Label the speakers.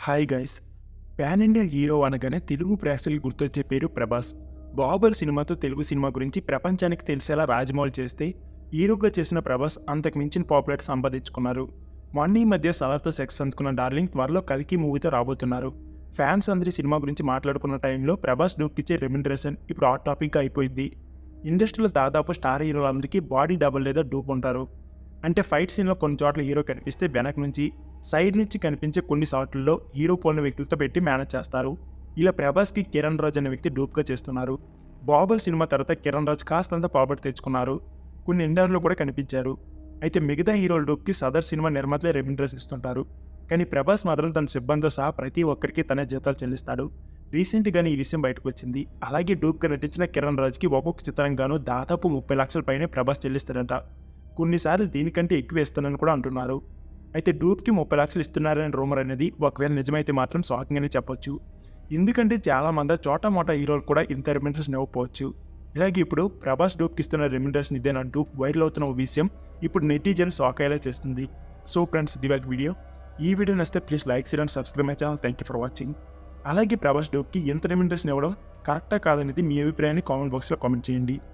Speaker 1: hi guys pan India hero అనగానే తెలుగు ప్రేక్షకులకు గుర్తొచ్చే పేరు ప్రభాస్ బాహుబలి సినిమాతో తెలుగు సినిమా గురించి ప్రపంచానికి తెలిసేలా రాజమౌళి చేస్తే హీరోగా చేసిన ప్రభాస్ అంతకు మించిన పాపులారిటీ సంపాదించుకున్నారు మొన్న ఈ మధ్య సలార్తో సెక్స్ అందుకున్న డార్లింగ్ త్వరలో కల్కి మూవీతో రాబోతున్నారు ఫ్యాన్స్ అందరి సినిమా గురించి మాట్లాడుకున్న టైంలో ప్రభాస్ డూక్కిచ్చే రెమ్యునరేషన్ ఇప్పుడు హాట్ టాపిక్గా అయిపోయింది ఇండస్ట్రీలో దాదాపు స్టార్ హీరోలందరికీ బాడీ డబుల్ లేదా డూప్ ఉంటారు అంటే ఫైట్ సీన్లో కొన్ని చోట్ల హీరో కనిపిస్తే వెనక నుంచి సైడ్ నుంచి కనిపించే కొన్ని షాట్లలో హీరో పోలిన వ్యక్తులతో పెట్టి మేనేజ్ చేస్తారు ఇలా ప్రభాస్కి కిరణ్ రాజ్ అనే వ్యక్తి డూప్గా చేస్తున్నారు బాహుబలి సినిమా తర్వాత కిరణ్ రాజ్ కాస్తంత పాపటి తెచ్చుకున్నారు కొన్ని ఇండర్లో కూడా కనిపించారు అయితే మిగతా హీరోల డూప్కి సదర్ సినిమా నిర్మాతలే రెమ్యూనరేషన్ ఇస్తుంటారు కానీ ప్రభాస్ మాత్రం తన సిబ్బందితో సహా ప్రతి ఒక్కరికి తనే జీతాలు చెల్లిస్తాడు రీసెంట్గానే ఈ విషయం బయటకు వచ్చింది అలాగే డూప్గా నటించిన కిరణ్ రాజ్కి ఒక్కొక్క చిత్రంగాను దాదాపు ముప్పై లక్షల పైనే ప్రభాస్ చెల్లిస్తాడంట కొన్నిసార్లు దీనికంటే ఎక్కువ ఇస్తానని కూడా అంటున్నారు అయితే డూప్కి ముప్పై లక్షలు ఇస్తున్నారనే రూమర్ అనేది ఒకవేళ నిజమైతే మాత్రం షాకింగ్ అని చెప్పొచ్చు ఎందుకంటే చాలా మంది చోటా మోటా హీరోలు కూడా ఇంత రెమ్యూనరేషన్ ఇవ్వకపోవచ్చు ఇలాగే ఇప్పుడు ప్రభాస్ డూప్కి ఇస్తున్న రెమ్యూనరేషన్ ఇదేనంటూ వైరల్ అవుతున్న ఓ విషయం ఇప్పుడు నెటిజన్ షాక్ అయ్యేలా చేస్తుంది సో ఫ్రెండ్స్ ఇది వాళ్ళ వీడియో ఈ వీడియో నచ్చితే ప్లీజ్ లైక్ చేయండి and subscribe my channel thank you for watching అలాగే ప్రభాస్ డూప్కి ఎంత రెమ్యూనరేషన్ ఇవ్వడం కరెక్టా కాదనేది మీ అభిప్రాయాన్ని కామెంట్ బాక్స్లో కామెంట్ చేయండి